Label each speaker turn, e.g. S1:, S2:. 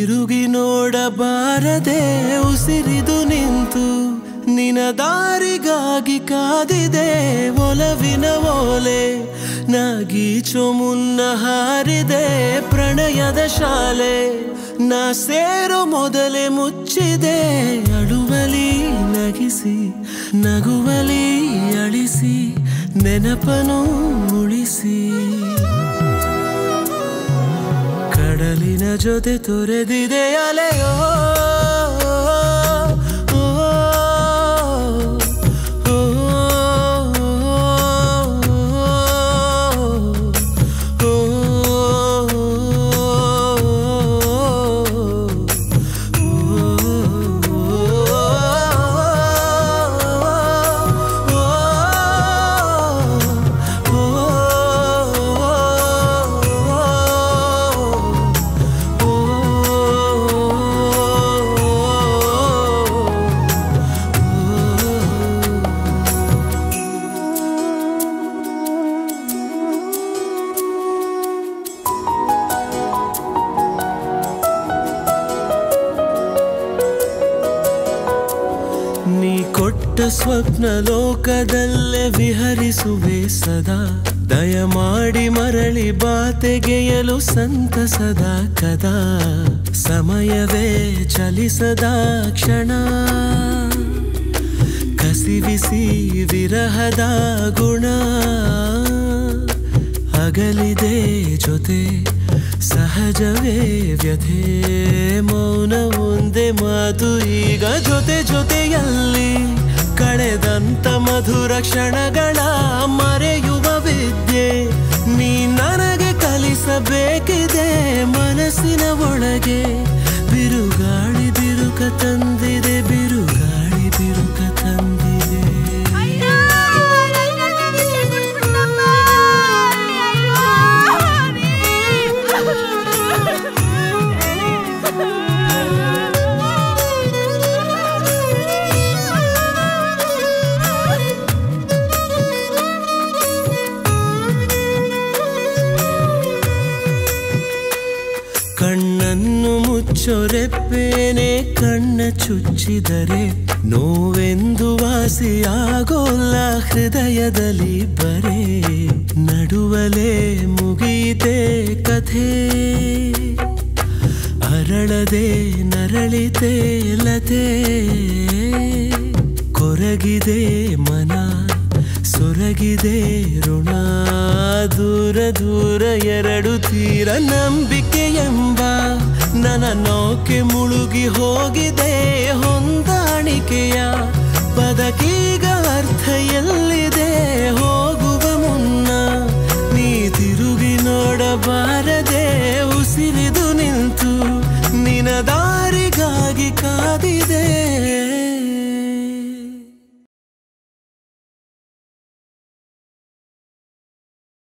S1: ತಿರುಗಿ ನೋಡಬಾರದೆ ಉಸಿರಿದು ನಿಂತು ನಿನ ದಾರಿಗಾಗಿ ಕಾದಿದೆ ಒಲವಿನ ಓಲೆ ನಾಗೀಚೋ ಮುನ್ನ ಹಾರಿದೆ ಪ್ರಣಯದ ಶಾಲೆ ನಾ ಸೇರೋ ಮೊದಲೇ ಮುಚ್ಚಿದೆ ಅಳುವಲಿ ನಗಿಸಿ ನಗುವಲಿ ಅಳಿಸಿ ನೆನಪನು ಉಳಿಸಿ ಕಡಲಿನ ಜೊತೆ ತೊರೆದಿದೆ ಅಲೆಯೋ ಓ, ಓ, ಓ, ನೀ ಕೊಟ್ಟ ಸ್ವಪ್ನ ಲೋಕದಲ್ಲೇ ವಿಹರಿಸುವೆ ಸದಾ ದಯಮಾಡಿ ಮರಳಿ ಬಾತೆಗೆಯಲು ಸಂತಸದ ಕದಾ ಸಮಯವೇ ಚಲಿಸದ ಕ್ಷಣ ಕಸಿವಿಸಿ ವಿರಹದ ಗುಣ ಅಗಲಿದೆ ಜೊತೆ ಸಹಜವೇ ವ್ಯಥೆ ಮೌನ ಒಂದೇ ಮಾತು ಈಗ ಜೊತೆ ಜೊತೆಯಲ್ಲಿ ಕಳೆದಂತ ಮಧುರ ಕ್ಷಣಗಳ ಮರೆಯುವ ವಿದ್ಯೆ ನೀ ನನಗೆ ಕಲಿಸಬೇಕಿದೆ ಮನಸ್ಸಿನ ಒಳಗೆ ಬಿರುಗಾಳಿ ಬಿರುಕ ತಂದಿದೆ ಬಿರುಗಾಳಿ ಬಿರುಕ ತಂದಿದೆ ಕಣ್ಣನ್ನು ಮುಚ್ಚೊರೆಪ್ಪೇನೆ ಕಣ್ಣ ಚುಚ್ಚಿದರೆ ನೋವೆಂದು ವಾಸಿಯಾಗೋಲ್ಲ ಹೃದಯದಲ್ಲಿ ಬರೆ ನಡುವಲೇ ಮುಗೀತೆ ಕಥೆ ಅರಳದೆ ನರಳಿತೆ ಲತೆ ಕೊರಗಿದೆ ಮನ ಸೊರಗಿದೆ ಋಣ ದೂರ ದೂರ ಎರಡು ತೀರ ನಂಬಿಕೆ ಎಂಬ ನನ್ನ ನೌಕೆ ಮುಳುಗಿ ಹೋಗಿದೆ ಹೊಂದಾಣಿಕೆಯ ಬದಕೀಗ ಅರ್ಥ ಎಲ್ಲಿದೆ ಹೋಗುವ ಮುನ್ನ ನೀ ತಿರುಗಿ ನೋಡಬಾರದೆ ಉಸಿರಿದು ನಿಂತು ನಿನ ದಾರಿಗಾಗಿ ಕಾದಿದೆ